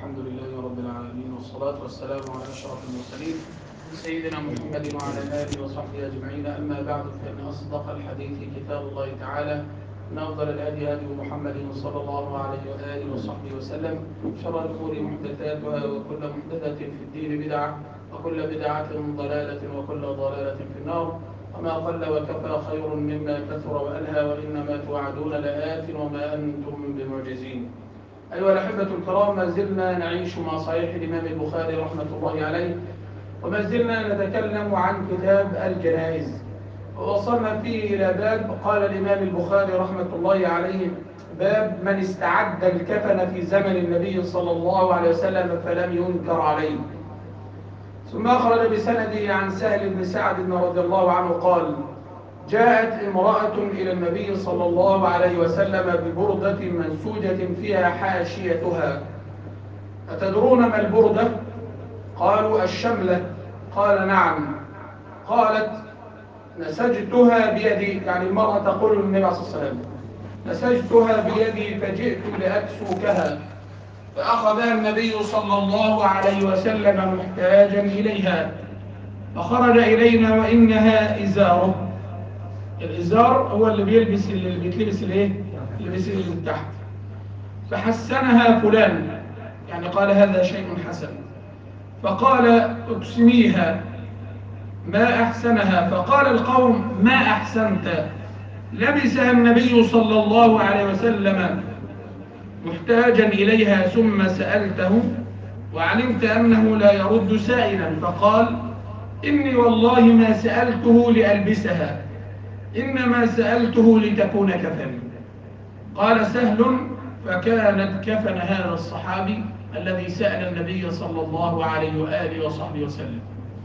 الحمد لله رب العالمين والصلاة والسلام على أشرف المرسلين سيدنا محمد وعلى آله وصحبه أجمعين أما بعد فإن أصدق الحديث كتاب الله تعالى إن أفضل الهدي هدي محمد صلى الله عليه وآله وصحبه وسلم شر الأمور محدثاتها وكل محدثة في الدين بدعة وكل بدعة ضلالة وكل ضلالة في النار وما قل وكفى خير مما كثر وألهى وإنما توعدون لآت وما أنتم بمعجزين أيها الأحبة الكرام ما زلنا نعيش مع صحيح الإمام البخاري رحمة الله عليه وما زلنا نتكلم عن كتاب الجنائز ووصلنا فيه إلى باب قال الإمام البخاري رحمة الله عليه باب من استعد الكفن في زمن النبي صلى الله عليه وسلم فلم ينكر عليه ثم أخرج بسنده عن سهل بن سعد رضي الله عنه قال جاءت امرأة إلى النبي صلى الله عليه وسلم ببردة منسوجة فيها حاشيتها أتدرون ما البردة؟ قالوا الشملة قال نعم قالت نسجتها بيدي يعني المرأة تقول للنبي عليه الصلاة والسلام نسجتها بيدي فجئت لأكسوكها فأخذها النبي صلى الله عليه وسلم محتاجا إليها فخرج إلينا وإنها إزاره الإزار هو اللي بيلبس اللي بيتلبس الايه اللي بيلبس اللي من تحت فحسنها فلان يعني قال هذا شيء حسن فقال اقسميها ما أحسنها فقال القوم ما أحسنت لبسها النبي صلى الله عليه وسلم محتاجا إليها ثم سألته وعلمت أنه لا يرد سائلا فقال إني والله ما سألته لألبسها إنما سألته لتكون كفن قال سهل فكانت كفن هذا الصحابي الذي سأل النبي صلى الله عليه وآله وصحبه وسلم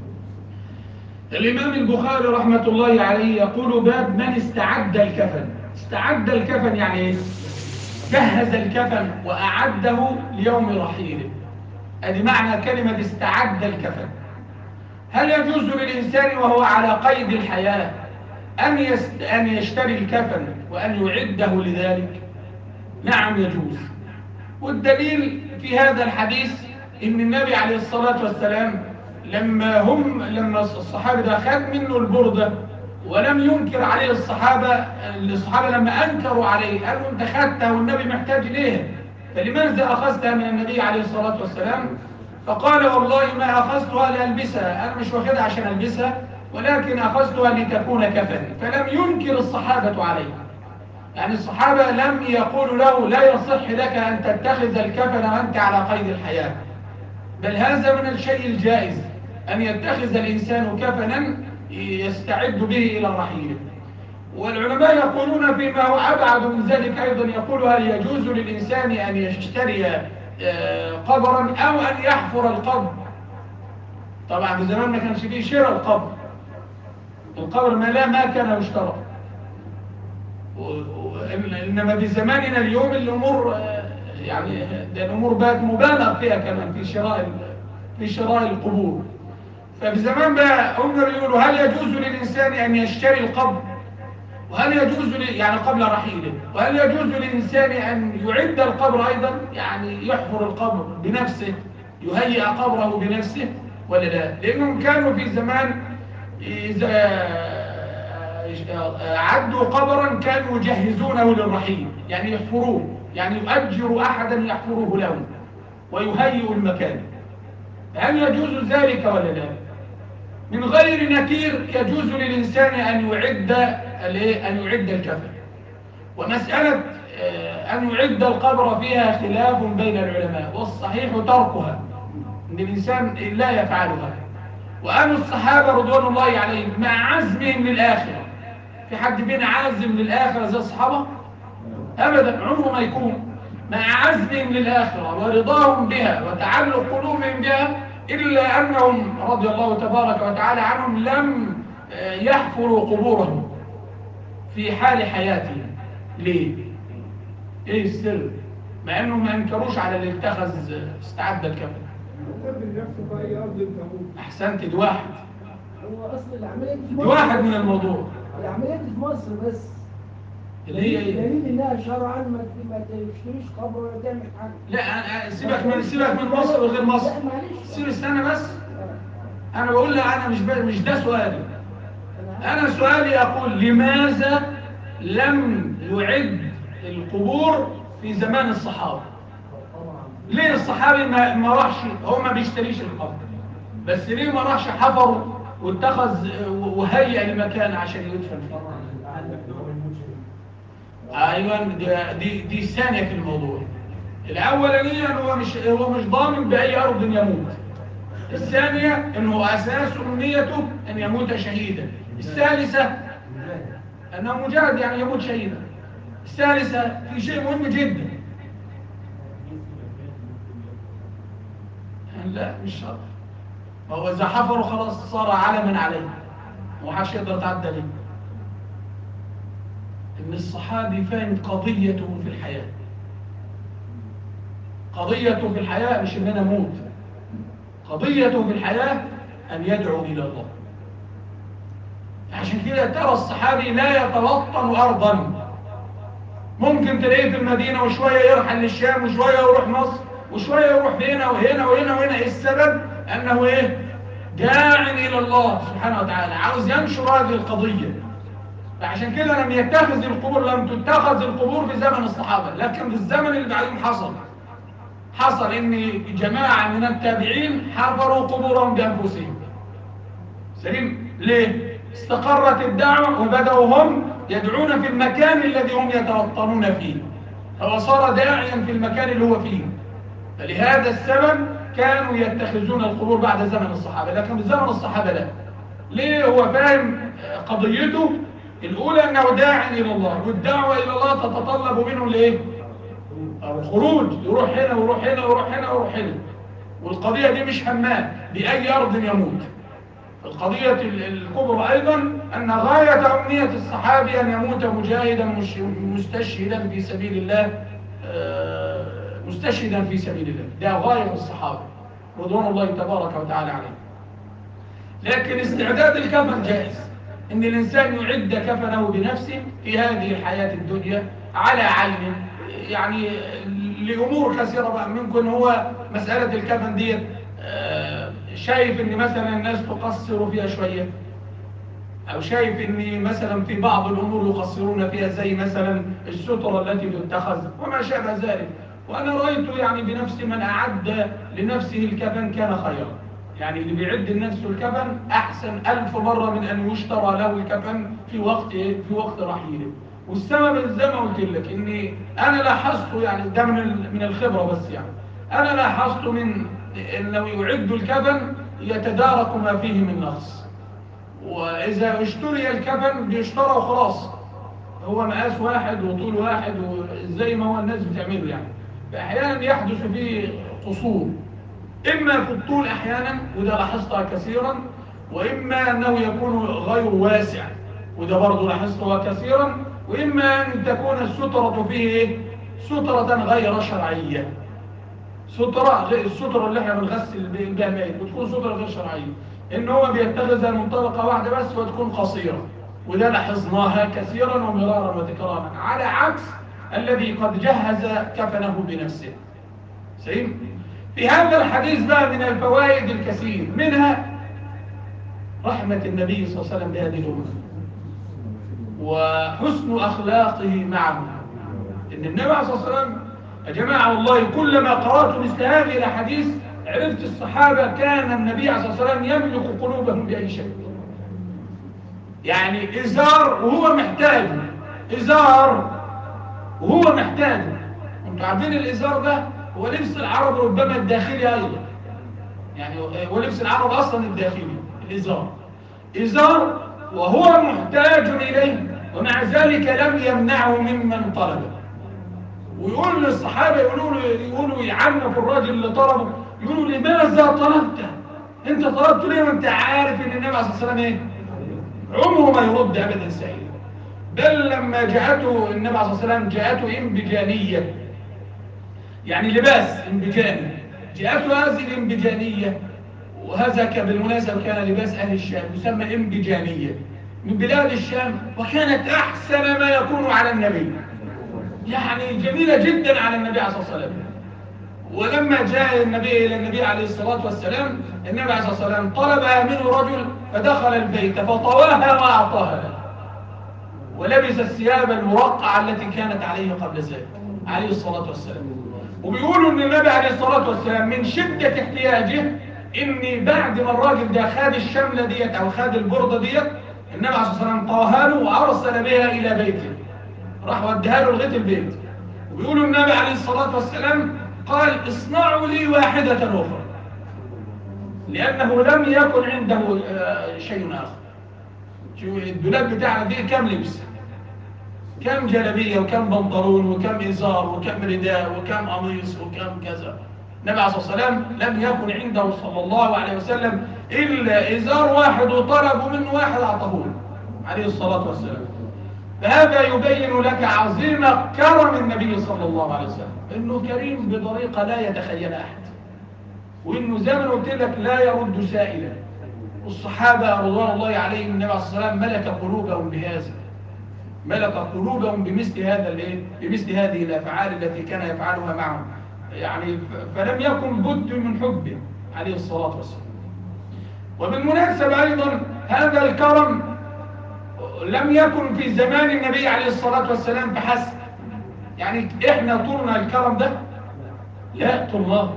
الإمام البخاري رحمة الله عليه يقول باب من استعد الكفن استعد الكفن يعني ايه جهز الكفن وأعده ليوم رحيله ادي معنى كلمة استعد الكفن هل يجوز للإنسان وهو على قيد الحياة أن, يست... أن يشتري الكفن وأن يعده لذلك نعم يجوز والدليل في هذا الحديث إن النبي عليه الصلاة والسلام لما هم لما الصحابة ده خد منه البردة ولم ينكر عليه الصحابة الصحابة لما أنكروا عليه قالوا أنت خدتها والنبي محتاج إليها فلماذا أخذتها من النبي عليه الصلاة والسلام فقال والله ما أخذتها لألبسها أنا مش واخدها عشان ألبسها ولكن أخذتها لتكون كفن فلم ينكر الصحابة عليه يعني الصحابة لم يقولوا له لا يصح لك أن تتخذ الكفن وأنت على قيد الحياة بل هذا من الشيء الجائز أن يتخذ الإنسان كفنا يستعد به إلى الرحيل والعلماء يقولون فيما هو أبعد من ذلك أيضا يقول هل يجوز للإنسان أن يشتري قبرا أو أن يحفر القبر طبعا في زمان ما كانش فيه شراء القبر القبر ما لا ما كان يشترى إنما في زماننا اليوم الأمور يعني الأمور بقت مبالغ فيها كمان في شراء في شراء القبور ففي زمان بقى هم يقولوا هل يجوز للإنسان أن يشتري القبر وهل يجوز يعني قبل رحيله وهل يجوز للإنسان أن يعد القبر أيضا يعني يحفر القبر بنفسه يهيئ قبره بنفسه ولا لا لأنهم كانوا في زمان إذا عدوا قبرا كانوا يجهزونه للرحيل يعني يحفروه يعني يؤجر أحدا يحفره له ويهيئ المكان هل يجوز ذلك ولا لا من غير نكير يجوز للإنسان أن يعد أن يعد الكفن ومسألة أن يعد القبر فيها خلاف بين العلماء والصحيح تركها أن الإنسان لا يفعلها وأن الصحابة رضوان الله عليهم مع عزمهم للآخرة في حد فينا عازم للآخرة زي الصحابة أبدا عمره ما يكون مع عزمهم للآخرة ورضاهم بها وتعلق قلوبهم بها إلا أنهم رضي الله تبارك وتعالى عنهم لم يحفروا قبورهم في حال حياتهم ليه؟ إيه السر؟ مع أنهم ما أنكروش على اللي اتخذ استعد الكفن أحسنت دي واحد هو اصل العمليه دي في دي مصر واحد من الموضوع العمليه دي في مصر بس اللي هي ايه؟ دليل انها شرعا ما ما تشتريش قبر ولا تعمل حاجه لا أنا- سيبك من سيبك من مصر وغير مصر لا معلش سيب استنى بس انا بقول لها انا مش ب... مش ده سؤالي انا انا سؤالي اقول لماذا لم يعد القبور في زمان الصحابه ليه الصحابي ما, ما راحش هو ما بيشتريش القبر بس ليه ما راحش حفر واتخذ وهيئ المكان عشان يدفن فيه ايوه دي دي, دي الثانيه في الموضوع الاولانيه ان هو مش هو مش ضامن باي ارض يموت الثانيه انه اساس امنيته ان يموت شهيدا الثالثه انه مجاهد يعني يموت شهيدا الثالثه في شيء مهم جدا لا مش شرط هو اذا حفروا خلاص صار علما عليه ومحدش يقدر يتعدى ليه ان الصحابي فاهم قضيته في الحياه قضيته في الحياه مش ان انا اموت قضيته في الحياه ان يدعو الى الله عشان كده ترى الصحابي لا يتوطن ارضا ممكن تلاقيه في المدينه وشويه يرحل للشام وشويه يروح مصر وشويه يروح هنا وهنا وهنا وهنا ايه السبب انه ايه داع الى الله سبحانه وتعالى عاوز ينشر هذه القضيه فعشان كده لم يتخذ القبور لم تتخذ القبور في زمن الصحابه لكن في الزمن اللي بعدهم حصل حصل ان جماعه من التابعين حفروا قبورهم بانفسهم سليم ليه استقرت الدعوه وبداوا هم يدعون في المكان الذي هم يتوطنون فيه هو صار داعيا في المكان اللي هو فيه فلهذا السبب كانوا يتخذون القبور بعد زمن الصحابة لكن في زمن الصحابة لا ليه هو فاهم قضيته الأولى أنه داع إلى الله والدعوة إلى الله تتطلب منه الإيه؟ الخروج يروح هنا ويروح هنا ويروح هنا ويروح هنا والقضية دي مش همات بأي أرض يموت القضية ال- الكبرى أيضا أن غاية أمنية الصحابي أن يموت مجاهدا مش- مستشهدا في سبيل الله آه، مستشهدا في سبيل الله ده غاية الصحابة رضوان الله تبارك وتعالى عليه لكن استعداد الكفن جائز ان الانسان يعد كفنه بنفسه في هذه الحياة الدنيا على علم يعني لامور كثيرة بقى منكم هو مسألة الكفن دي آه، شايف ان مثلا الناس تقصر فيها شوية او شايف ان مثلا في بعض الامور يقصرون فيها زي مثلا السترة التي تتخذ وما شابه ذلك وانا رأيت يعني بنفسي من اعد لنفسه الكفن كان خيرا يعني اللي بيعد لنفسه الكفن احسن الف مرة من ان يشترى له الكفن في وقت إيه؟ في وقت رحيله والسبب زي ما قلت لك اني انا لاحظت يعني ده من ال- من الخبرة بس يعني انا لاحظت من انه يعد الكفن يتدارك ما فيه من نقص وإذا اشتري الكفن بيشترى وخلاص هو مقاس واحد وطول واحد وزي ما هو الناس بتعمله يعني فأحيانا يحدث فيه قصور إما في الطول أحيانا وده لاحظتها كثيرا وإما أنه يكون غير واسع وده برضه لاحظتها كثيرا وإما أن تكون السترة فيه إيه؟ سترة غير شرعية سترة غير السترة اللي احنا بنغسل بيها ميت وتكون سترة غير شرعية ان هو بيتخذها من طبقة واحدة بس وتكون قصيرة وده لاحظناها كثيرا ومرارا وتكرارا على عكس الذي قد جهز كفنه بنفسه سليم في هذا الحديث بقى من الفوائد الكثير منها رحمة النبي صلى الله عليه وسلم بهذه الأمة وحسن أخلاقه معه إن النبي صلى الله عليه وسلم يا جماعة والله كلما قرأت مثل هذه الأحاديث عرفت الصحابة كان النبي عليه الصلاة والسلام يملك قلوبهم بأي شيء يعني إزار وهو محتاج إزار وهو محتاج انتوا عارفين الإزار ده هو لبس العرب ربما الداخلي أيضا يعني هو لبس العرب أصلا الداخلي الإزار إزار وهو محتاج إليه ومع ذلك لم يمنعه ممن طلبه ويقول للصحابة يقولوا له يقولوا يعنفوا الراجل اللي طلبه يقولوا لماذا طلبت انت طلبت ليه وانت عارف ان النبي عليه الصلاه والسلام ايه عمره ما يرد ابدا سائل بل لما جاءته النبي عليه الصلاه والسلام جاءته انبجانيه يعني لباس انبجاني جاءته هذه الانبجانيه وهذا كان بالمناسبه كان لباس اهل الشام يسمى انبجانيه من بلاد الشام وكانت أحسن ما يكون على النبي يعني جميلة جدا على النبي عليه الصلاة والسلام ولما جاء النبي إلى النبي عليه الصلاة والسلام النبي عليه الصلاة والسلام طلبها منه رجل فدخل البيت فطواها وأعطاها له ولبس الثياب المرقعة التي كانت عليه قبل ذلك عليه الصلاة والسلام وبيقولوا ان النبي عليه الصلاة والسلام من شدة احتياجه ان بعد ما الراجل ده خد الشملة ديت او خد البردة ديت النبي عليه الصلاة والسلام طواها له وارسل بها الى بيته راح وديها له لغاية البيت وبيقولوا النبي عليه الصلاة والسلام قال اصنعوا لي واحدة اخرى لانه لم يكن عنده آه، شيء اخر شو الدولاب بتاعنا دي كام لبس كم جلبية وكم بنطلون وكم إزار وكم رداء وكم قميص وكم كذا النبي عليه الصلاة والسلام لم يكن عنده صلى الله عليه وسلم إلا إزار واحد وطلبوا منه واحد أعطاه له عليه الصلاة والسلام فهذا يبين لك عظيم كرم النبي صلى الله عليه وسلم إنه كريم بطريقة لا يتخيل أحد وإنه زي ما قلت لك لا يرد سائلا والصحابة رضوان الله عليهم النبي عليه الصلاة والسلام ملك قلوبهم بهذا ملك قلوبهم بمثل هذا الايه بمثل هذه الافعال التي كان يفعلها معهم يعني ف- فلم يكن بد من حبه عليه الصلاه والسلام وبالمناسبه ايضا هذا الكرم لم يكن في زمان النبي عليه الصلاه والسلام فحسب يعني احنا طولنا الكرم ده لا طلناه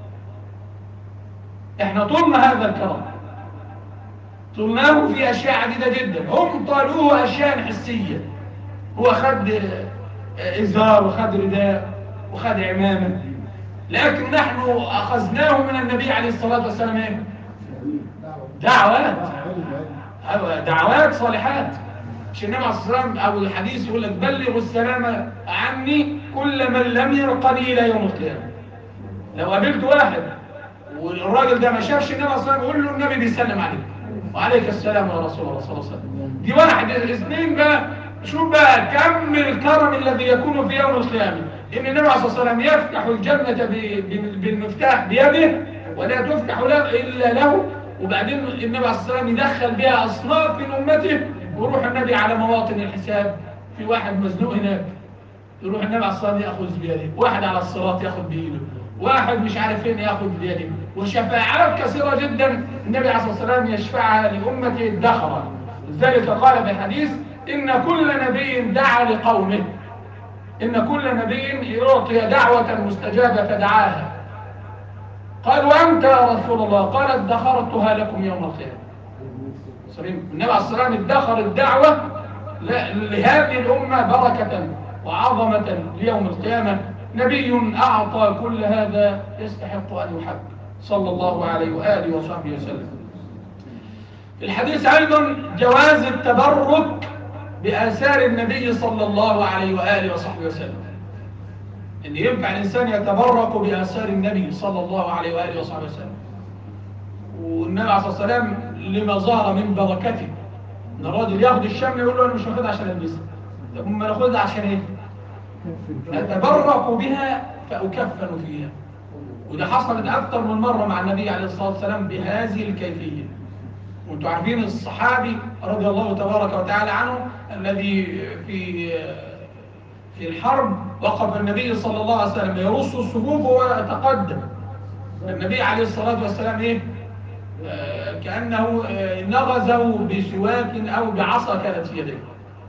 احنا طولنا هذا الكرم طلناه في اشياء عديده جدا هم طالوه اشياء حسيه هو خد ازار وخد رداء وخد عمامه لكن نحن اخذناه من النبي عليه الصلاه والسلام ايه دعوات أيوة، دعوات صالحات مش النبي عليه الصلاه والسلام او الحديث يقول لك بلغوا السلام عني كل من لم يلقني الى يوم القيامه لو قابلت واحد والراجل ده ما شافش النبي عليه الصلاه والسلام يقول له النبي بيسلم عليك وعليك السلام يا رسول الله صلى الله عليه وسلم دي واحد الاثنين بقى شوف بقى كم الكرم الذي يكون في يوم القيامه ان النبي عليه الصلاه والسلام يفتح الجنه ب- ب- بالمفتاح بيده ولا تفتح له الا له وبعدين النبي عليه الصلاه والسلام يدخل بها اصناف من امته ويروح النبي على مواطن الحساب في واحد مزنوق هناك يروح النبي عليه الصلاه والسلام ياخذ بيده واحد على الصراط ياخذ بايده واحد مش عارف فين ياخذ بيده وشفاعات كثيره جدا النبي عليه الصلاه والسلام يشفعها لامته الدخره لذلك قال في حديث ان كل نبي دعا لقومه ان كل نبي اعطي دعوه مستجابه فدعاها قال وانت يا رسول الله قال ادخرتها لكم يوم القيامه سليم النبي عليه الصلاه والسلام ادخر الدعوه ل- لهذه الامه بركه وعظمه ليوم القيامه نبي اعطى كل هذا يستحق ان يحب صلى الله عليه واله وصحبه وسلم الحديث ايضا جواز التبرك باثار النبي صلى الله عليه واله وصحبه وسلم ان ينفع الانسان يتبرك باثار النبي صلى الله عليه واله وصحبه وسلم والنبي عليه الصلاه والسلام لما ظهر من بركته ان الراجل ياخد الشمل يقول له انا مش واخدها عشان البسها طب ما ناخدها عشان ايه اتبرك بها فاكفن فيها وده حصلت اكثر من مره مع النبي عليه الصلاه والسلام بهذه الكيفيه وانتم عارفين الصحابي رضي الله تبارك وتعالى عنه الذي في في الحرب وقف النبي صلى الله عليه وسلم يرص الصفوف ويتقدم النبي عليه الصلاه والسلام ايه آه، كانه آه، نغزه بسواك او بعصا كانت في يديه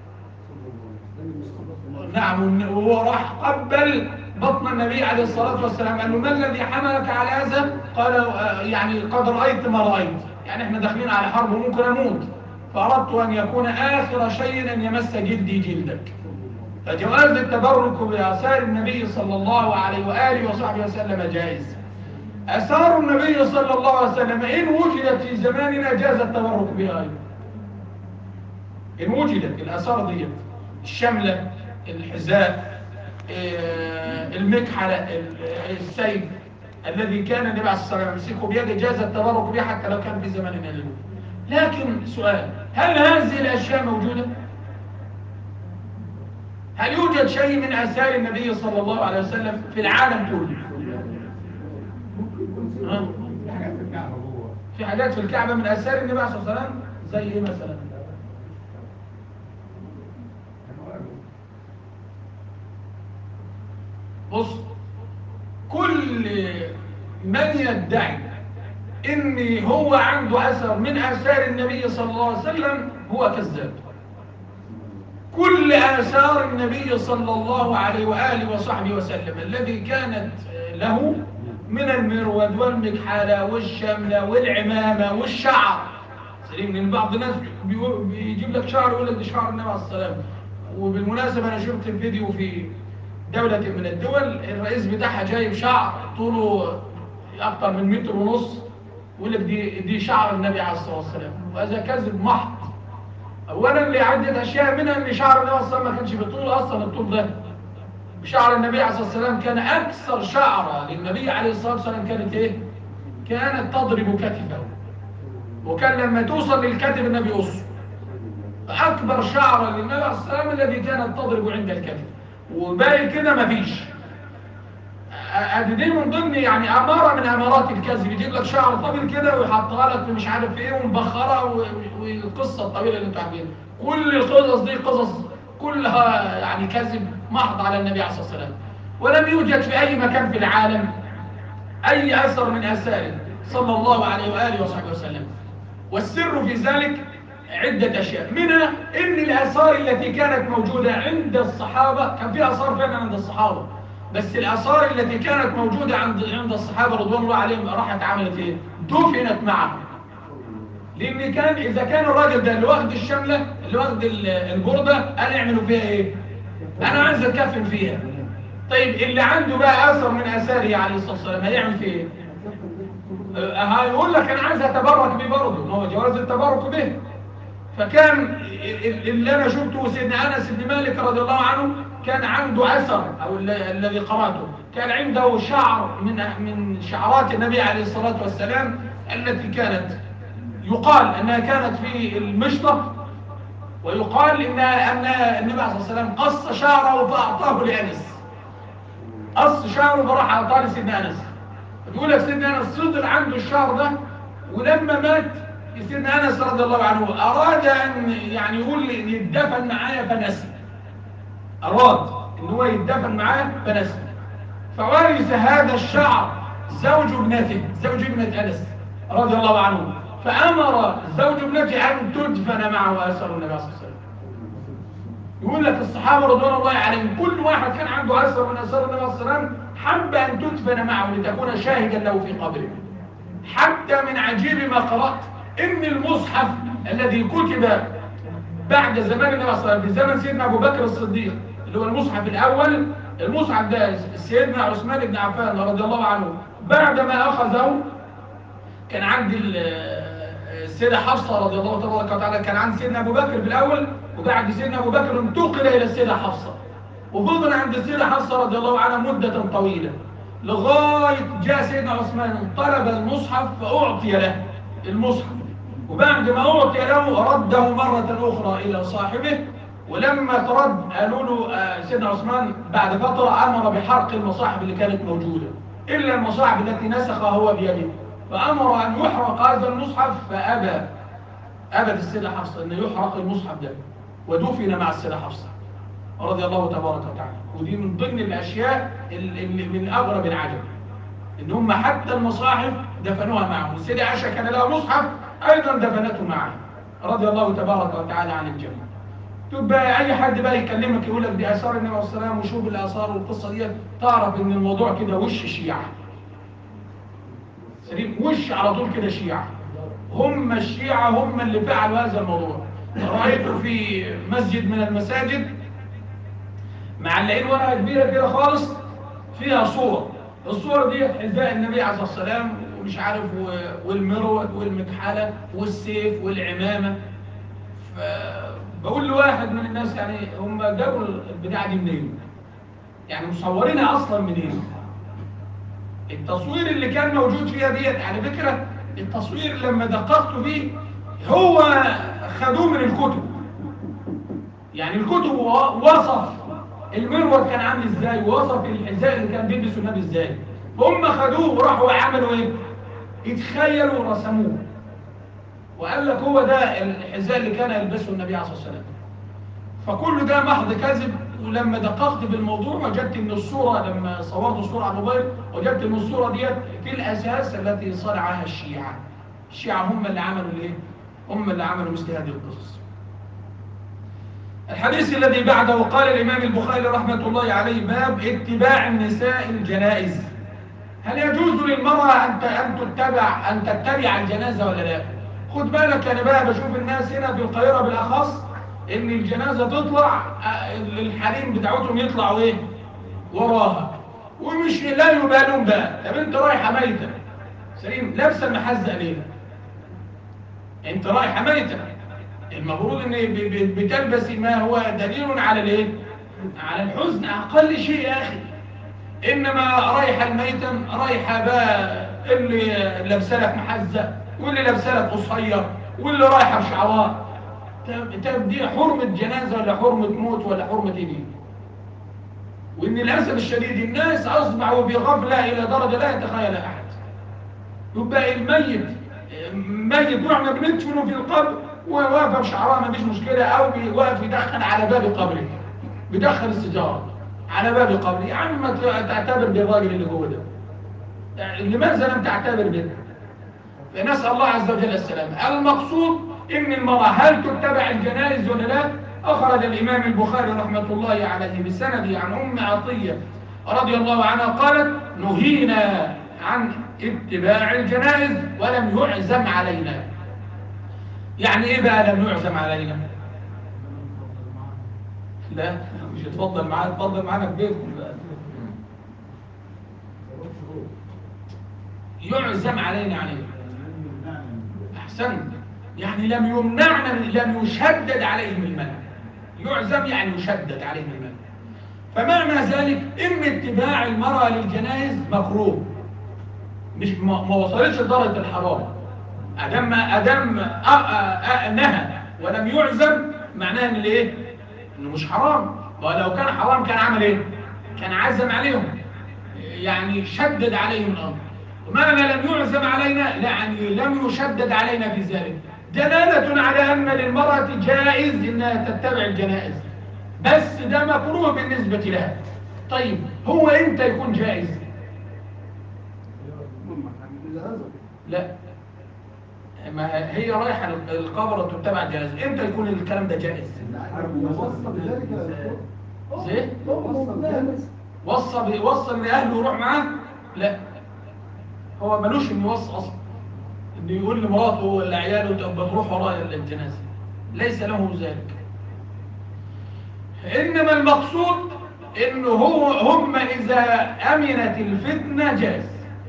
نعم وهو راح قبل بطن النبي عليه الصلاة والسلام قال له ما الذي حملك على هذا قال آه، يعني قد رأيت ما رأيت يعني احنا داخلين على حرب وممكن أموت فأردت أن يكون آخر شيء أن يمس جلدي جلدك فجواز التبرك بآثار النبي صلى الله عليه وآله وصحبه وسلم جائز آثار النبي صلى الله عليه وسلم إن وجدت في زماننا جاز التبرك بها أيضا إن وجدت الآثار دي الشملة الحذاء آه، المكحلة ال- السيف الذي كان النبي عليه الصلاة والسلام يمسكه بيده جاز التبرك به حتى لو كان في زماننا اليوم لكن سؤال هل هذه الأشياء موجودة؟ هل يوجد شيء من آثار النبي صلى الله عليه وسلم في العالم كله؟ ها؟ حاجات في الكعبة جوه في حاجات في الكعبة من آثار النبي عليه الصلاة والسلام زي إيه مثلا؟ من يدعي ان هو عنده اثر من اثار النبي صلى الله عليه وسلم هو كذاب كل آثار النبي صلى الله عليه وآله وصحبه وسلم الذي كانت له من المرود والمكحلة والشملة والعمامة والشعر سليم من بعض الناس بيقول- بيجيب لك شعر ويقول لك ده شعر النبي عليه الصلاة والسلام وبالمناسبة أنا شفت الفيديو في دولة من الدول الرئيس بتاعها جايب شعر طوله أكتر من متر ونص ويقول لك دي دي شعر النبي عليه الصلاة والسلام وهذا كذب محض اولا لعده اشياء منها ان شعر النبي صلى الله عليه وسلم ما كانش بالطول اصلا الطول ده شعر النبي عليه الصلاه والسلام كان اكثر شعره للنبي عليه الصلاه والسلام كانت ايه كانت تضرب كتفه وكان لما توصل للكتف النبي يقص اكبر شعره للنبي عليه الصلاه والسلام الذي كانت تضرب عند الكتف وباقي كده مفيش ادي دي من ضمن يعني اماره من امارات الكذب يجيب لك شعر طويل كده ويحطها لك في مش عارف ايه ومبخرها و- والقصه الطويله اللي انتوا عارفينها كل القصص دي قصص كلها يعني كذب محض على النبي عليه الصلاه والسلام ولم يوجد في اي مكان في العالم اي اثر من اثاره صلى الله عليه واله وصحبه وسلم والسر في ذلك عدة أشياء منها إن الآثار التي كانت موجودة عند الصحابة كان في آثار فعلا عند الصحابة بس الآثار التي كانت موجودة عند عند الصحابة رضوان الله عليهم راحت عملت إيه؟ دفنت معهم لأن كان إذا كان الراجل ده اللي واخد الشملة اللي واخد ال- البردة قال يعملوا فيها إيه؟ أنا عايز أتكفن فيها طيب اللي عنده بقى أثر من آثاره عليه الصلاة والسلام هيعمل فيه إيه؟ آه، هيقول لك انا عايز اتبرك بيه برضه هو جواز التبرك به فكان ال- ال- اللي انا شفته سيدنا انس بن مالك رضي الله عنه كان عنده اثر او ال- الذي قراته كان عنده شعر من من شعرات النبي عليه الصلاه والسلام التي كانت يقال انها كانت في المشطه ويقال ان ان النبي عليه الصلاه والسلام قص شعره فاعطاه لانس قص شعره فراح اعطاه لسيدنا انس يقول لك سيدنا انس فضل عنده الشعر ده ولما مات سيدنا انس رضي الله عنه اراد ان يعني يقول لي يتدفن معايا فنسي اراد ان هو يتدفن معاه فنسي فورث هذا الشعر زوج ابنته زوج ابنة انس رضي الله عنه فامر زوج ابنته ان تدفن معه اثر النبي صلى الله عليه وسلم يقول لك الصحابة رضوان الله عليهم كل واحد كان عنده أثر من أثار النبي صلى الله عليه وسلم حب أن تدفن معه لتكون شاهدا له في قبره حتى من عجيب ما قرأت إن المصحف الذي كتب بعد زمان النبي صلى الله عليه وسلم في زمن سيدنا أبو بكر الصديق اللي هو المصحف الأول المصحف ده سيدنا عثمان بن عفان رضي الله عنه بعدما أخذه كان عند ال- السيدة حفصة رضي الله تبارك وتعالى كان عند سيدنا أبو بكر في الأول وبعد سيدنا أبو بكر انتقل إلى السيدة حفصة وفضل عند السيدة حفصة رضي الله عنها مدة طويلة لغاية جاء سيدنا عثمان طلب المصحف فأعطي له المصحف وبعد ما أعطي له رده مرة أخرى إلى صاحبه ولما ترد قالوا له آه، سيدنا عثمان بعد فترة أمر بحرق المصاحف اللي كانت موجودة إلا المصاحف التي نسخها هو بيده فأمر أن يحرق هذا المصحف فأبى أبت السيدة حفصة أن يحرق المصحف ده ودفن مع السيدة حفصة رضي الله تبارك وتعالى ودي من ضمن الأشياء اللي من أغرب العجب إن هم حتى المصاحف دفنوها معه والسيدة عائشة كان لها مصحف أيضا دفنته معه رضي الله تبارك وتعالى عن الجميع تبقى أي حد بقى يكلمك يقول لك دي آثار النبي عليه الصلاة والسلام وشوف الآثار والقصة دي تعرف إن الموضوع كده وش شيعة سليم وش على طول كده شيعة هم الشيعة هم اللي فعلوا هذا الموضوع رأيته في مسجد من المساجد معلقين ورقة كبيرة كده خالص فيها صور الصور دي حذاء النبي عليه الصلاة والسلام ومش عارف و- والمروة والمكحلة والسيف والعمامة فبقول لواحد من الناس يعني هم جابوا البتاعة دي منين يعني مصورينها أصلا منين التصوير اللي كان موجود فيها ديت على فكرة التصوير لما دققت فيه هو خدوه من الكتب يعني الكتب و- وصف المرور كان عامل ازاي ووصف الحذاء اللي كان بيلبسه النبي ازاي هم خدوه وراحوا عملوا ايه اتخيلوا ورسموه وقال لك هو ده الحذاء اللي كان يلبسه النبي عليه الصلاه والسلام فكل ده محض كذب ولما دققت في الموضوع وجدت ان الصورة لما صورت الصورة على الموبايل وجدت ان الصورة ديت في الاساس التي صنعها الشيعة الشيعة هم اللي عملوا الايه هم اللي عملوا مثل هذه القصص الحديث الذي بعده قال الامام البخاري رحمة الله عليه باب اتباع النساء الجنائز هل يجوز للمرأة أن أن تتبع أن تتبع الجنازة ولا لا؟ خد بالك أنا بقى بشوف الناس هنا في القاهرة بالأخص إن الجنازة تطلع آه، الحريم بتاعتهم يطلعوا إيه؟ وراها ومش لا يبالون بقى طب أنت رايحة ميتة سليم لابسة المحزة ليه؟ أنت رايحة ميتة المفروض إن ب- ب- بتلبسي ما هو دليل على الإيه؟ على الحزن أقل شيء يا أخي انما رايحه الميتم رايحه بقى اللي لابسه لك محزه واللي لابسه لك قصير واللي رايحه بشعوار طب طب دي حرمه جنازه ولا حرمه موت ولا حرمه ايه دي وان للاسف الشديد الناس اصبحوا في غفله الى درجه لا يتخيلها احد يبقى الميت ميت نوعنا بندفنه في القبر وواقف بشعراه ما فيش مشكله او واقف يدخن على باب قبره بيدخن السيجاره على باب قبري يا عم ما تعتبر بالراجل اللي جوه ده يعني لماذا لم تعتبر به فنسأل الله عز وجل السلامة المقصود ان المرأة هل تتبع الجنائز ولا لا اخرج الامام البخاري رحمة الله عليه بسنده عن ام عطية رضي الله عنها قالت نهينا عن اتباع الجنائز ولم يعزم علينا يعني ايه بقى لم يعزم علينا لا مش اتفضل معانا اتفضل معانا في بيتكم بقى يعزم علينا عليه احسنت يعني لم يمنعنا لم يشدد عليهم المنع يعزم يعني يشدد عليهم المنع فمعنى ذلك ان اتباع المرأة للجنائز مكروه مش ما ما وصلتش لدرجة الحرام ادم ادم أ- أ- أ- نهى ولم يعزم معناه ان الايه انه مش حرام ولو كان حرام كان عمل ايه كان عزم عليهم يعني شدد عليهم الامر ومعنى لم يعزم علينا يعني لم يشدد علينا في ذلك دلالة على أن للمرأة جائز إنها تتبع الجنائز بس ده مكروه بالنسبة لها طيب هو إمتى يكون جائز لا ما هي رايحة القبر تتبع الجنازة إمتى يكون الكلام ده جائز زين وصى وصى لأهله يروح معاه لا هو ملوش انه يوصي اصلا انه يقول لمراته ولا عياله تبقى تروح ورايا الجنازه ليس له ذلك انما المقصود انه هو هم اذا امنت الفتنه جاز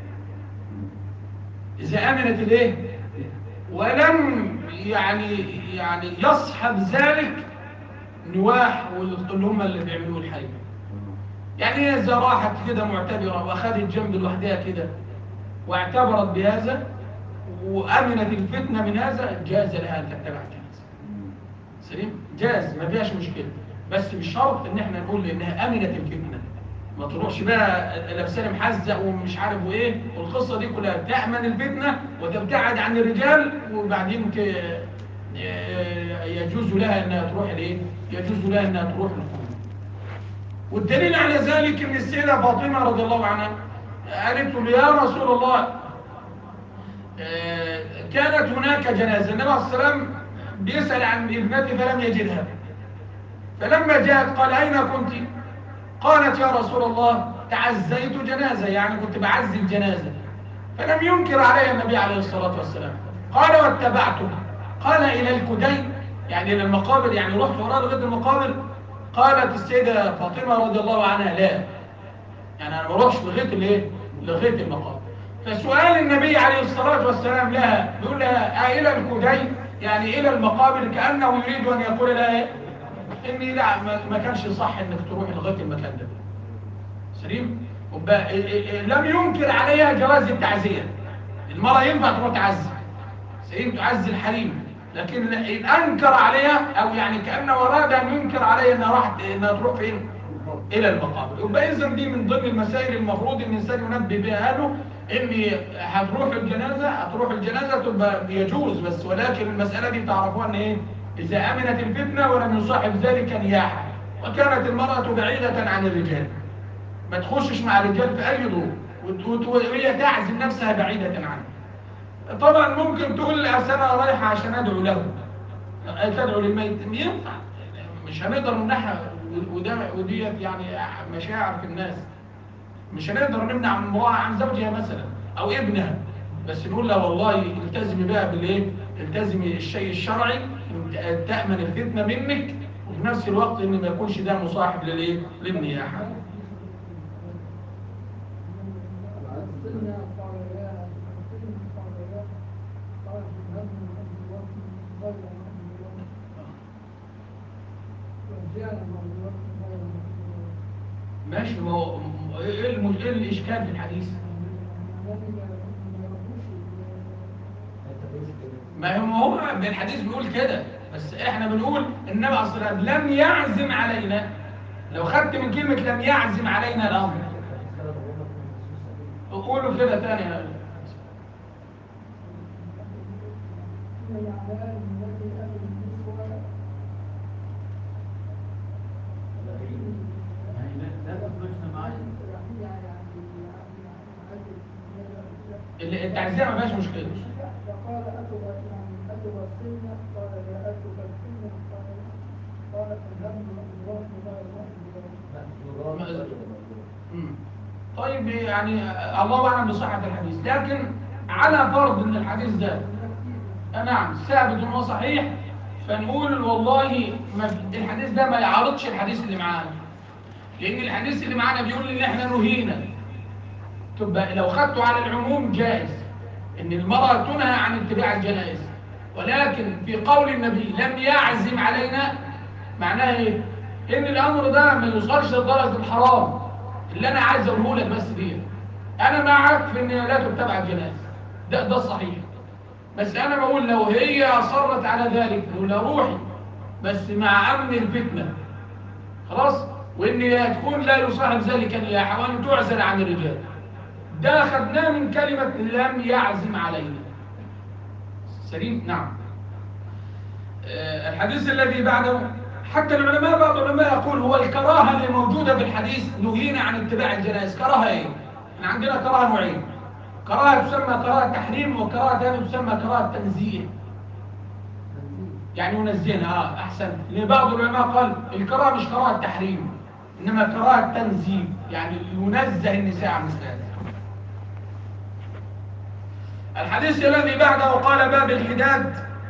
اذا امنت الايه ولم يعني يعني يصحب ذلك نواح واللي هم اللي بيعملوه الحي يعني هي اذا راحت كده معتبره واخذت جنب لوحدها كده واعتبرت بهذا وامنت الفتنه من هذا جاز لها ان تتبع الجنازه سليم جاز ما فيهاش مشكله بس بشرط ان احنا نقول انها امنت الفتنه ما تروحش بقى لابسه محزق ومش عارف ايه والقصه دي كلها تامن الفتنه وتبتعد عن الرجال وبعدين ت- يجوز لها انها تروح الايه يجوز لها انها تروح الخروج والدليل على ذلك ان السيده فاطمه رضي الله عنها قالت له يا رسول الله آه، كانت هناك جنازه النبي عليه الصلاه والسلام بيسال عن ابنته فلم يجدها فلما جاءت قال اين كنت قالت يا رسول الله تعزيت جنازه يعني كنت بعزي الجنازه فلم ينكر عليها النبي عليه الصلاه والسلام قال واتبعته قال الى الكدين يعني الى المقابر يعني رحت وراء لغايه المقابر قالت السيده فاطمه رضي الله عنها لا يعني انا ما اروحش لغايه الايه لغايه المقام فسؤال النبي عليه الصلاه والسلام لها بيقول لها آه الى الكدين يعني الى المقابر كانه يريد ان يقول لها ايه اني لا ما ما كانش صح انك تروح لغايه المكان ده سليم وبقى- إيه- إيه- إيه، لم ينكر عليها جواز التعزيه المراه ينفع تروح تعزي سليم تعزي الحريم لكن إن انكر عليها او يعني كانه اراد ان ينكر عليها انها راحت انها تروح فين الى المقابر يبقى اذا دي من ضمن المسائل المفروض ان الانسان ينبه بها اهله ان هتروح الجنازه هتروح الجنازه تبقى يجوز بس ولكن المساله دي تعرفوها ان ايه اذا امنت الفتنه ولم يصاحب ذلك نياحه وكانت المرأة بعيدة عن الرجال ما تخشش مع الرجال في أي دور وت- وت- وهي تعزم نفسها بعيدة عنه طبعا ممكن تقول أصل أنا رايحة عشان أدعو له تدعو للميت ينفع مش هنقدر نمنعها وده وديت يعني مشاعر في الناس مش هنقدر نمنع من امرأة عن زوجها مثلا أو ابنها بس نقول لها والله التزمي بقى بالايه التزمي الشيء الشرعي تأمن الفتنة منك وفي نفس الوقت ان ما يكونش ده مصاحب للايه للنياحة قلنا قال يا قال يا قال في الهم من الوقت غير مقبول وزيادة من الوقت غير مقبول ماشي ما هو ايه الم- إيه الاشكال في الحديث ما هو ما هو من الحديث بيقول كده بس احنا بنقول النبي عليه الصلاه والسلام لم يعزم علينا لو خدت من كلمه لم يعزم علينا الامر قولوا كده تاني يا أخي. اللي- التعزيه ما فيهاش مشكله فقال أتبع يعني أتبع السنة قال لا أتبع السنة قال قال الهم من الوقت غير مقبول مم. طيب يعني الله اعلم بصحه الحديث لكن على فرض ان الحديث ده آه نعم ثابت وصحيح فنقول والله ما في- الحديث ده ما يعارضش الحديث اللي معانا لان الحديث اللي معانا بيقول ان احنا نهينا تبقى لو خدته على العموم جائز ان المرأة تنهى عن اتباع الجنائز ولكن في قول النبي لم يعزم علينا معناه ايه ان الامر ده ما يوصلش لدرجه الحرام اللي انا عايز اقوله لك بس دي انا معك في ان لا تتبع الجنائز ده ده الصحيح بس انا بقول لو هي اصرت على ذلك نقول لها روحي بس مع امن الفتنه خلاص وان هي تكون لا يصاحب ذلك النياحه وان تعزل عن الرجال ده خدناه من كلمه لم يعزم علينا سليم نعم آه، الحديث الذي بعده حتى العلماء بعض العلماء يقول هو الكراهه اللي موجوده في الحديث نهينا عن اتباع الجنائز كراهه ايه احنا عندنا كراهه نوعين كراهه تسمى كراهه تحريم وكراهه ثانيه تسمى كراهه تنزيه يعني ينزهنا اه احسن لان بعض العلماء قال الكراهه مش كراهه تحريم انما كراهه تنزيه يعني ينزه النساء عن مثل هذا الحديث الذي بعده قال باب الحداد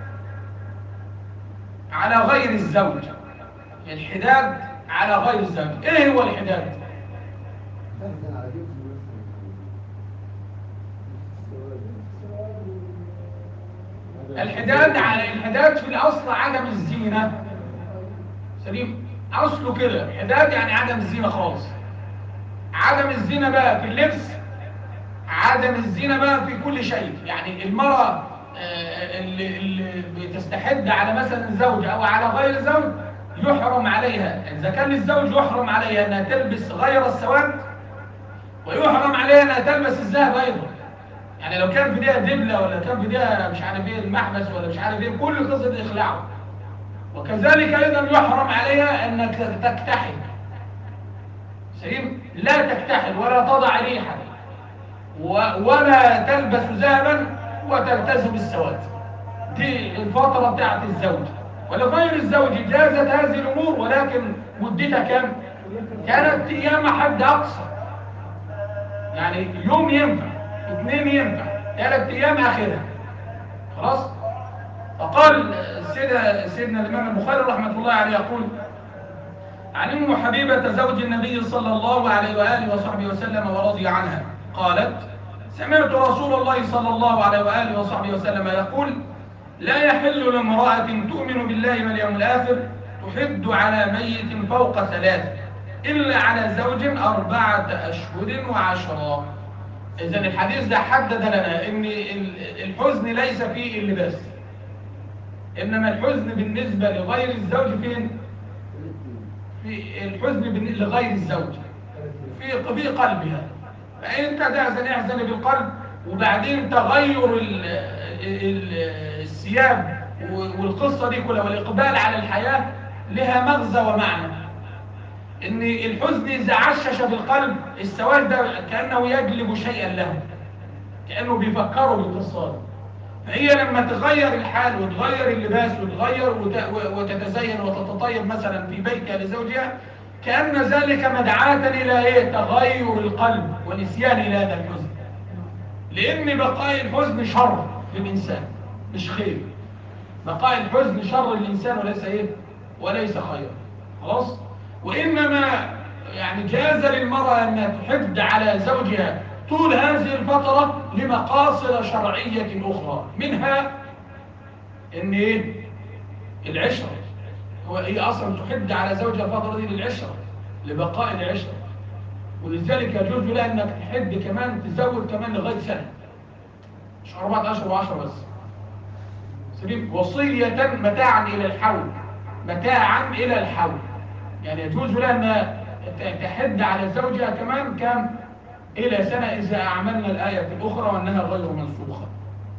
على غير الزوج الحداد على غير الزوج ايه هو الحداد الحداد على الحداد في الاصل عدم الزينه سليم اصله كده الحداد يعني عدم الزينه خالص عدم الزينه بقى في اللبس عدم الزينة بقى في كل شيء يعني المرأة آه، اللي, اللي بتستحد على مثلا زوج أو على غير زوج يحرم عليها إذا كان الزوج يحرم عليها أنها تلبس غير السواد ويحرم عليها أنها تلبس الذهب أيضا يعني لو كان في ديها دبلة ولا كان في ديها مش عارف ايه المحبس ولا مش عارف ايه كل قصة دي إخلاعه وكذلك أيضا يحرم عليها أنك تكتحل سليم لا تكتحل ولا تضع ريحا و- ولا تلبس ذهبا وتلتزم السواد دي الفترة بتاعت الزوج ولغير الزوج جازت هذه الأمور ولكن مدتها كم؟ كانت أيام حد أقصى يعني يوم ينفع اثنين ينفع ثلاث أيام آخرها خلاص؟ فقال سيدنا, سيدنا الإمام البخاري رحمة الله عليه يقول عن ام حبيبة زوج النبي صلى الله عليه وآله وصحبه وسلم ورضي عنها قالت سمعت رسول الله صلى الله عليه وآله وصحبه وسلم يقول لا يحل لامرأة تؤمن بالله واليوم الآخر تحد على ميت فوق ثلاث إلا على زوج أربعة أشهر وعشرة إذن الحديث ده حدد لنا أن ال- الحزن ليس فيه اللباس إنما الحزن بالنسبة لغير الزوج فين؟ في الحزن بالن- لغير الزوج في في قلبها فانت تحزن احزن بالقلب وبعدين تغير ال ال الثياب والقصه دي كلها والاقبال على الحياه لها مغزى ومعنى ان الحزن اذا عشش في القلب السواد ده كانه يجلب شيئا له كانه بيفكره بالقصه دي. فهي لما تغير الحال وتغير اللباس وتغير وت- وتتزين وتتطيب مثلا في بيتها لزوجها كأن ذلك مدعاة إلى إيه؟ تغير القلب ونسيان إلى هذا الحزن لأن بقاء الحزن شر للإنسان مش خير بقاء الحزن شر للإنسان وليس إيه؟ وليس خير خلاص؟ وإنما يعني جاز للمرأة أن تحد على زوجها طول هذه الفترة لمقاصد شرعية أخرى منها إن إيه؟ العشرة هو هي أصلا تحد على زوجها الفترة دي للعشرة لبقاء العشرة ولذلك يجوز لها أنك تحد كمان تزود كمان لغاية سنة مش أربعة أشهر وعشرة بس سليم وصية متاعا إلى الحول متاعا إلى الحول يعني يجوز لها أن ت- تحد على زوجها كمان كم إلى سنة إذا أعملنا الآية الأخرى وأنها غير منسوخة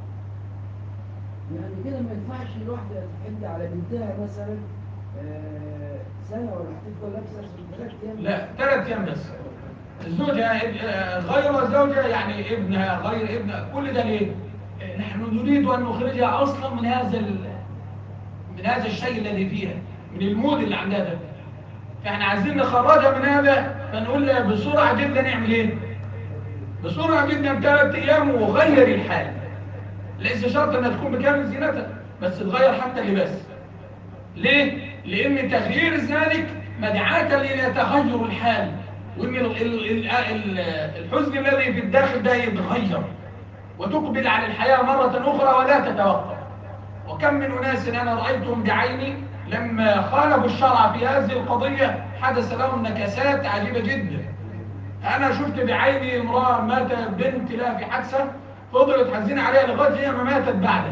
يعني كده ما ينفعش الواحدة تحد على بنتها مثلا آه، سنة ولا هتفضل لابسة ثلاث أيام لا ثلاث أيام بس زوجها آه، غير زوجها يعني ابنها غير ابنها كل ده ليه؟ آه، نحن نريد أن نخرجها أصلا من هذا ال- من هذا الشيء الذي فيها من المود اللي عندها ده فاحنا عايزين نخرجها من هذا فنقول لها بسرعة جدا نعمل ايه؟ بسرعة جدا ثلاث أيام وغير الحال ليس شرط انها تكون بكامل زينتها بس تغير حتى اللباس ليه؟ لأن تغيير ذلك مدعاة إلى تغير الحال وإن ال- ال- ال- ال- الحزن الذي في الداخل ده يتغير وتقبل على الحياة مرة أخرى ولا تتوقف وكم من أناس أنا رأيتهم بعيني لما خالفوا الشرع في هذه القضية حدث لهم نكسات عجيبة جدا أنا شفت بعيني امرأة مات بنت لها في حادثة فضلت حزين عليها لغاية هي ما ماتت بعدها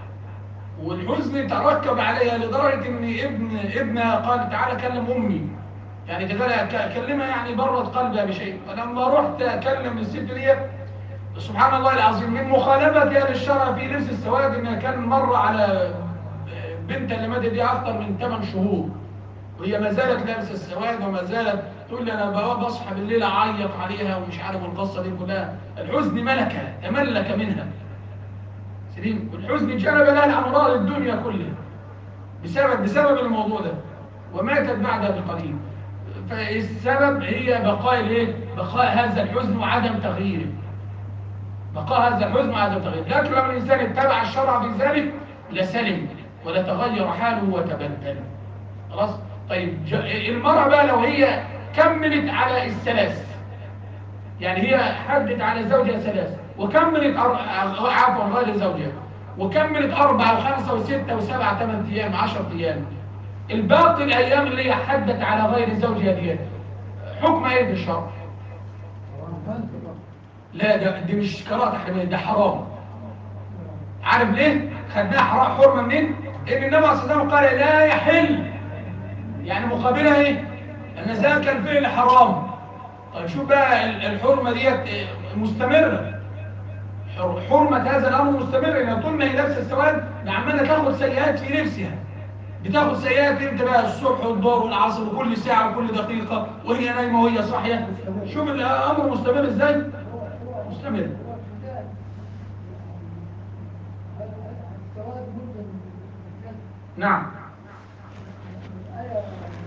والحزن تركب عليها لدرجة ان ابن ابنها قال تعالى كلم امي يعني تقال كلمها يعني برد قلبها بشيء فلما رحت اكلم الست ديت سبحان الله العظيم من مخالفتها للشرع في لبس السواد انها كان مر على بنت اللي ماتت دي اكثر من 8 شهور وهي ما زالت لابسه السواد وما زالت تقول لي انا بقى بصحى بالليل اعيط عليها ومش عارف القصه دي كلها الحزن ملكها تملك منها سليم والحزن جلب لها الامراض الدنيا كلها بسبب بسبب الموضوع ده وماتت بعدها بقليل فالسبب هي بقاء الايه بقاء هذا الحزن وعدم تغييره بقاء هذا الحزن وعدم تغييره لكن لو الانسان اتبع الشرع في ذلك لسلم ولتغير حاله وتبدل خلاص طيب ج- المرأة بقى لو هي كملت على الثلاث يعني هي حدت على زوجها ثلاث وكملت أر- عفوا غير زوجها وكملت أربعة وخمسة وستة وسبعة ثمان أيام عشرة أيام الباقي الأيام اللي هي حدت على غير زوجها ديت حكم إيه في الشرع؟ لا ده دي مش كراهة تحريمية ده حرام عارف ليه؟ خدناها حرام حرمة منين؟ إن النبي صلى الله عليه وسلم قال لا يحل يعني مقابلها إيه؟ أن ذاك الفعل حرام طيب شوف بقى ال- الحرمة ديت إيه، مستمرة حر- حرمة هذا الأمر مستمر إن طول ما هي لابسة السواد عمالة تاخد سيئات في لبسها بتاخد سيئات انت بقى الصبح والظهر والعصر وكل ساعة وكل دقيقة وهي نايمة وهي صاحية شوف الأمر مستمر ازاي مستمر السواد مدة من نعم الآية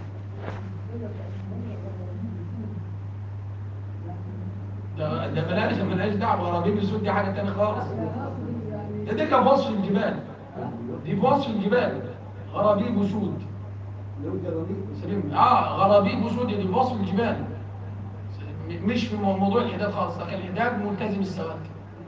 ده ده ملهاش ملهاش دعوة غرابيب السود دي حاجة تانية خالص ده دي كان في وصف الجبال دي في وصف الجبال غرابيب وسود سليم اه غرابيب وسود دي في وصف الجبال م- مش في مو- موضوع الحداد خالص لكن الحداد ملتزم السواد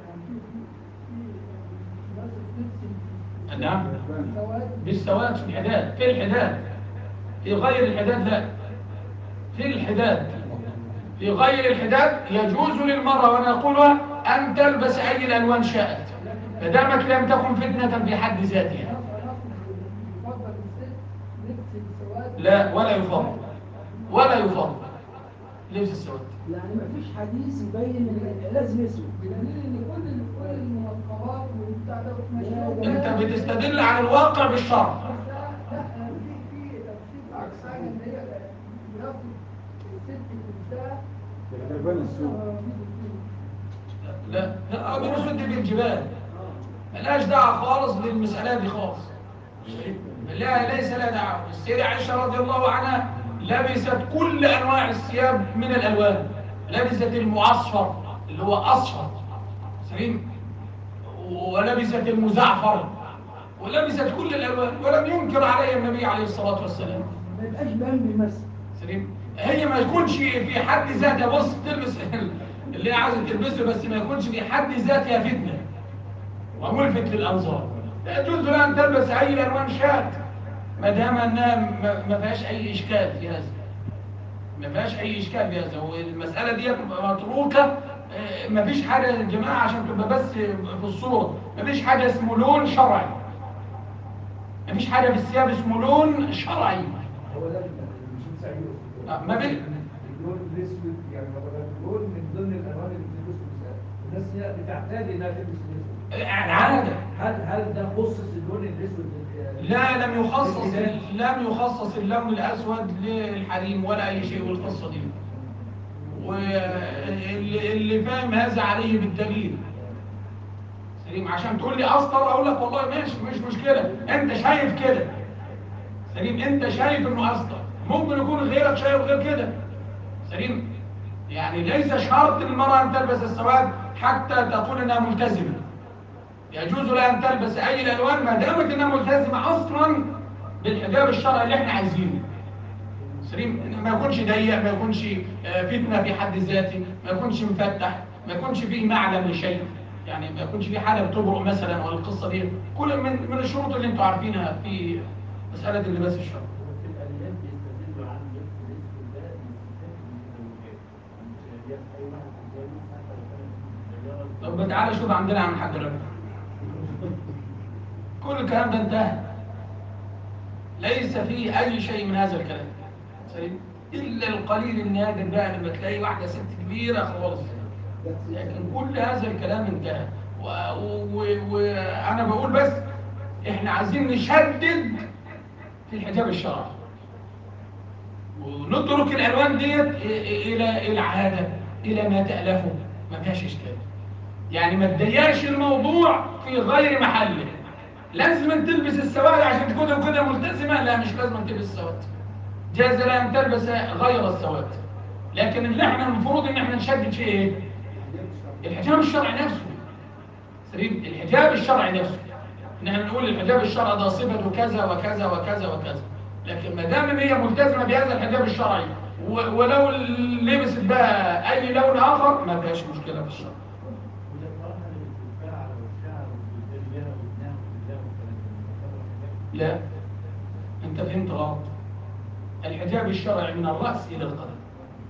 نعم بالسواد في الحداد في الحداد في غير الحداد لا في الحداد في غير الحداد يجوز للمرأة وأنا أقولها أن تلبس أي الألوان شاءت فدامت لم تكن فتنة في حد ذاتها يفضل الست لبس السواد لا ولا يفضل ولا يفضل لبس السواد يعني ما فيش حديث يبين ان لازم اسود بدليل ان كل كل المنقبات والبتاع ده بتمشيهم أنت بتستدل على الواقع بالشرع لا في في تفسير عكس حاجه ان هي بياخد الألوان ملهاش دعوة خالص بالمسألة دي خالص لا ليس لها دعوة السيدة عائشة رضي الله عنها لبست كل أنواع الثياب من الألوان لبست المعصفر اللي هو أصفر سليم ولبست المزعفر ولبست كل الألوان ولم ينكر عليها النبي عليه الصلاة والسلام ما يبقاش بامبي مثلا سليم هي ما يكونش في حد ذاتها بص تلبس اللي هي عايزه تلبسه بس ما يكونش في حد ذاتها فتنه وملفت للانظار لا يجوز لها ان تلبس اي الوان شات ما دام انها ما- ما فيهاش اي اشكال في هذا ما فيهاش اي اشكال في هذا والمساله دي متروكه آه، ما فيش حاجه يا جماعه عشان تبقى بس في الصوره ما فيش حاجه اسمه لون شرعي ما فيش حاجه في الثياب اسمه لون شرعي هو ده اللي بنشوف سعيد آه، ما بين- اللون الاسود يعني هو ده اللون من ضمن الالوان اللي بتلبسه النساء الناس هي بتعتاد انها تلبس الاسود عاده هل هل ده خصص اللون الاسود لل- لا لم يخصص للرجال؟ لم يخصص اللون الاسود للحريم ولا اي شيء والقصه دي واللي اللي فاهم هذا عليه بالدليل سليم عشان تقول لي اسطر اقول لك والله ماشي مش مشكله انت شايف كده سليم انت شايف انه اسطر ممكن يكون غيرك شايف غير كده سليم يعني ليس شرط للمراه ان تلبس السواد حتى تقول انها ملتزمه يجوز لها ان تلبس اي الالوان ما دامت انها ملتزمه اصلا بالحجاب الشرعي اللي احنا عايزينه سليم ما يكونش ضيق ما يكونش آه، فتنه في حد ذاته ما يكونش مفتح ما يكونش فيه معلم لشيء يعني ما يكونش فيه حاجه بتبرق مثلا ولا القصه دي كل من من الشروط اللي انتم عارفينها في مساله اللباس الشرعي في الآليات بيستدلوا عن لبس الأسود ده للستات المتزوجات. مش أي واحد متجوز حتى لو كانت متغيرة طب تعالى شوف عندنا عن حد ربنا كل الكلام ده انتهى ليس فيه اي شيء من هذا الكلام سليم الا القليل النادر بقى لما تلاقي واحده ست كبيره خالص لكن كل هذا الكلام انتهى وانا و... و... أنا بقول بس احنا عايزين نشدد في الحجاب الشرعي ونترك الالوان ديت إ- إ- الى العاده الى ما تالفه ما فيهاش اشكال يعني ما تضيقش الموضوع في غير محله لازم أن تلبس السواد عشان تكون كده ملتزمه لا مش لازم أن تلبس السواد جاز لها ان تلبس غير السواد لكن اللي احنا المفروض ان احنا نشدد فيه ايه الحجاب الشرعي نفسه سليم الحجاب الشرعي نفسه ان احنا نقول الحجاب الشرعي ده صفته كذا وكذا وكذا وكذا لكن ما دام ان هي ملتزمه بهذا الحجاب الشرعي و- ولو لبست بقى اي لون اخر ما فيهاش مشكله في الشرع وده المرأة اللي بتلفها على وشها وبتداري بيها ودنها وكلها والكلام ده لا انت فهمت غلط الحجاب الشرعي من الراس الى القدم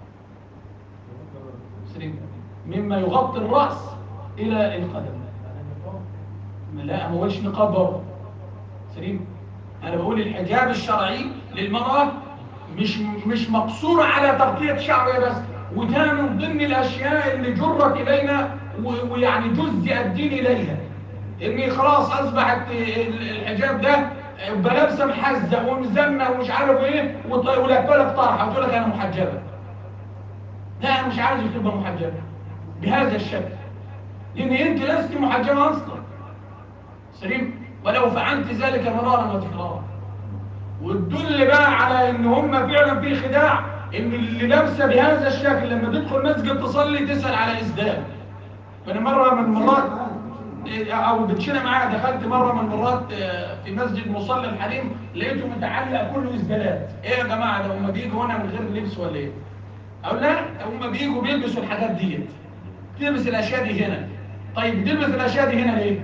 سليم مما يغطي الراس الى القدم لا ما بقولش نقاب برضه سليم انا بقول الحجاب الشرعي للمراه مش مش مقصور على تغطيه شعرها بس وده من ضمن الاشياء اللي جرت الينا و- ويعني جزء الدين اليها ان خلاص اصبحت ال- الحجاب ده بلبسه محزق ومزمه ومش عارف ايه وط- ولفه لك طرحه وتقول لك انا محجبه لا انا مش عايز تبقى محجبه بهذا الشكل لان انت لست محجبه اصلا سليم ولو فعلت ذلك مرارا وتكرارا والدل بقى على ان هم فعلا في خداع ان اللي لابسه بهذا الشكل لما تدخل مسجد تصلي تسال على اسدال فانا مره من المرات او بتشينا معايا دخلت مره من المرات آه، في مسجد مصلى الحريم لقيته متعلق كله اسدالات ايه يا جماعه ده هم بيجوا هنا من غير لبس ولا ايه اقول لا هم بيجوا بيلبسوا الحاجات ديت تلبس الاشياء دي هنا طيب تلبس الاشياء دي هنا ليه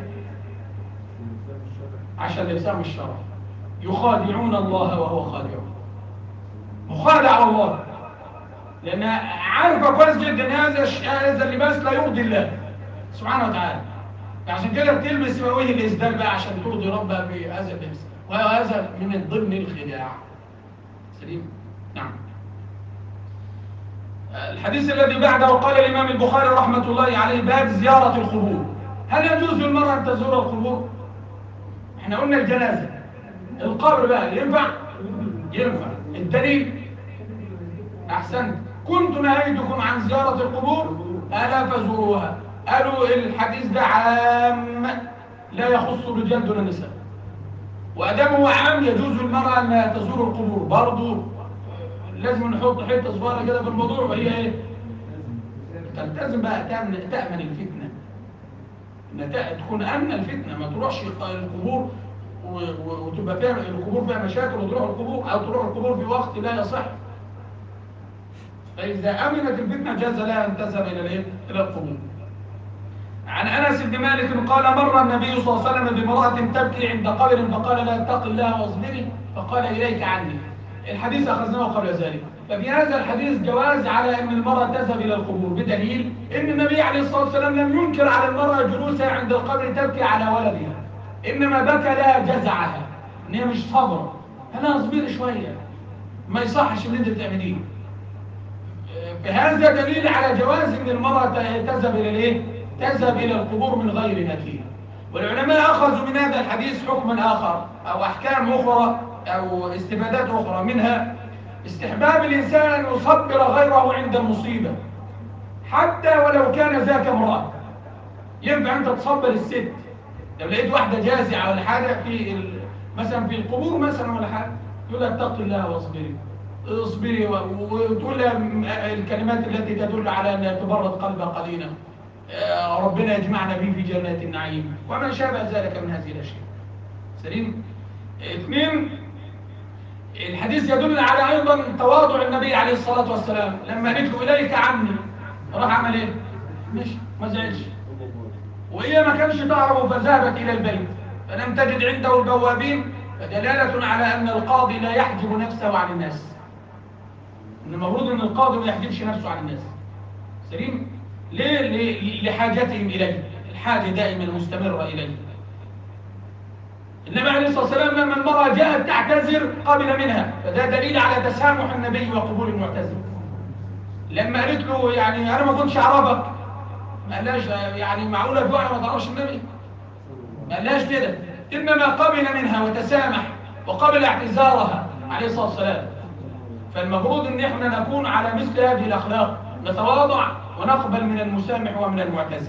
عشان لبسهم الشرع يخادعون الله وهو خادعهم مخادع الله لأنها عارفة كويس جدا ان هذا الش- هذا اللباس لا يرضي الله سبحانه وتعالى عشان كده بتلبس وجه الإسدال بقى عشان ترضي ربها بهذا اللبس وهذا من ضمن الخداع سليم نعم الحديث الذي بعده قال الإمام البخاري رحمة الله عليه باب زيارة القبور هل يجوز للمرأة أن تزور القبور؟ احنا قلنا الجنازة القبر بقى ينفع؟ ينفع الدليل أحسنت كنت نهيتكم عن زيارة القبور ألا فزوروها قالوا الحديث ده عام لا يخص الرجال دون النساء وأدام هو عام يجوز للمرأة أنها تزور القبور برضه لازم نحط حتة صغيرة كده في الموضوع وهي إيه؟ تلتزم بقى تأمن, تأمن الفتنة إن ت- تكون أمن الفتنة ما تروحش القبور و- و- وتبقى فيها القبور فيها مشاكل وتروح القبور أو تروح القبور في وقت لا يصح فإذا أمنت الفتنة جاز لها أن تذهب إلى الإيه؟ إلى القبور عن أنس بن مالك قال مر النبي صلى الله عليه وسلم بامرأة تبكي عند قبر فقال لا اتق الله واصبري فقال إليك عني الحديث أخذناه قبل ذلك ففي هذا الحديث جواز على أن المرأة تذهب إلى القبور بدليل أن النبي عليه الصلاة والسلام لم ينكر على المرأة جلوسها عند القبر تبكي على ولدها إنما بكى لها جزعها إن هي مش صبرة أنا أصبر شوية ما يصحش اللي أنت بتعمليه فهذا دليل على جواز ان المرأة تذهب الى الايه؟ تذهب الى القبور من غير نكير والعلماء اخذوا من هذا الحديث حكما اخر او احكام اخرى او استفادات اخرى منها استحباب الانسان ان يصبر غيره عند المصيبة حتى ولو كان ذاك امرأة ينفع انت تصبر الست لو لقيت واحدة جازعة ولا حاجة في ال... مثلا في القبور مثلا ولا حاجة تقول لها اتق الله واصبري اصبري و- وتقول لها م- الكلمات التي تدل على أن تبرد قلبها قليلا آه، ربنا يجمعنا به في جنات النعيم وما شابه ذلك من هذه الأشياء سليم اثنين الحديث يدل على أيضا تواضع النبي عليه الصلاة والسلام لما قالت له إليك عني راح عمل إيه؟ مش ما زعلش وهي ما كانش تعرف فذهبت إلى البيت فلم تجد عنده البوابين فدلالة على أن القاضي لا يحجب نفسه عن الناس إن المفروض أن القاضي ما يحجبش نفسه عن الناس سليم ليه؟ ليه؟ لحاجتهم إليه الحاجة دائما مستمرة إليه النبي عليه الصلاة والسلام لما المرأة جاءت تعتذر قبل منها فده دليل على تسامح النبي وقبول المعتذر لما قالت له يعني أنا ما كنتش أعرفك ما قالهاش يعني معقولة في واحدة ما تعرفش النبي ما قالهاش كده إنما قبل منها وتسامح وقبل اعتذارها عليه الصلاة والسلام فالمفروض ان احنا نكون على مثل هذه الاخلاق نتواضع ونقبل من المسامح ومن المعتذر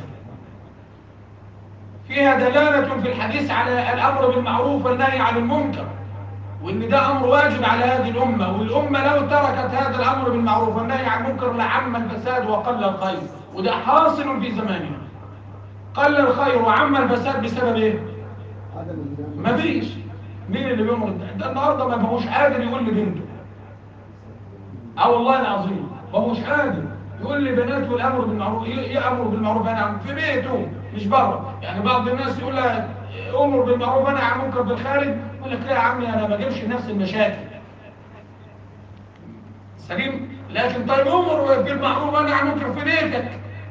فيها دلالة في الحديث على الامر بالمعروف والنهي عن المنكر وان ده امر واجب على هذه الامة والامة لو تركت هذا الامر بالمعروف والنهي عن المنكر لعم الفساد وقل الخير وده حاصل في زماننا قل الخير وعم الفساد بسبب ايه ما فيش مين اللي بيمر ده النهارده ما بقوش قادر يقول لبنته اه والله العظيم هو مش قادر يقول لبناته الامر بالمعروف ايه إيه امر بالمعروف انا عم في بيته مش بره يعني بعض الناس يقول لها امر بالمعروف انا عم منكر بالخارج يقول لك لا يا عمي انا ما اجيبش نفس المشاكل سليم لكن طيب امر بالمعروف انا عم منكر في بيتك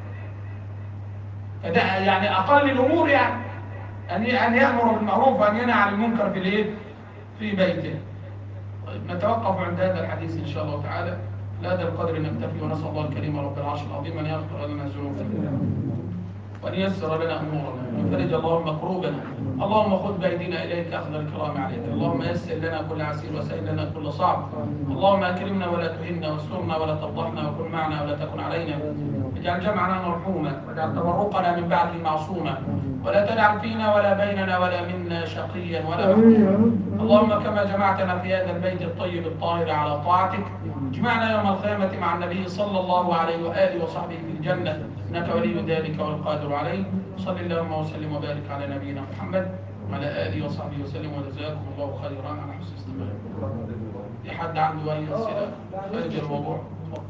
فده يعني اقل الامور يعني ان ان يامر بالمعروف وان ينهى عن المنكر في الايه في بيته طيب نتوقف عند هذا الحديث إن شاء الله تعالى لهذا القدر نكتفي ونسأل الله الكريم رب العرش العظيم أن يغفر لنا ذنوبنا وأن ييسر لنا أمورنا ويفرج اللهم كروبنا اللهم خذ بأيدينا إليك أخذ الكرام عليك اللهم يسر لنا كل عسير وسهل لنا كل صعب اللهم أكرمنا ولا تهنا واسترنا ولا تفضحنا وكن معنا ولا تكن علينا اجعل جمعنا مرحوما واجعل تفرقنا من بعده معصوما ولا تجعل فينا ولا بيننا ولا منا شقيا ولا محروما اللهم كما جمعتنا في هذا البيت الطيب الطاهر على طاعتك اجمعنا يوم القيامة مع النبي صلى الله عليه وآله وصحبه في الجنة إنك ولي ذلك والقادر عليه صل اللهم وسلم وبارك على نبينا محمد وعلى آله وصحبه وسلم وجزاكم الله خيرا على حسن استماعكم في حد عنده أي أسئلة خارج الموضوع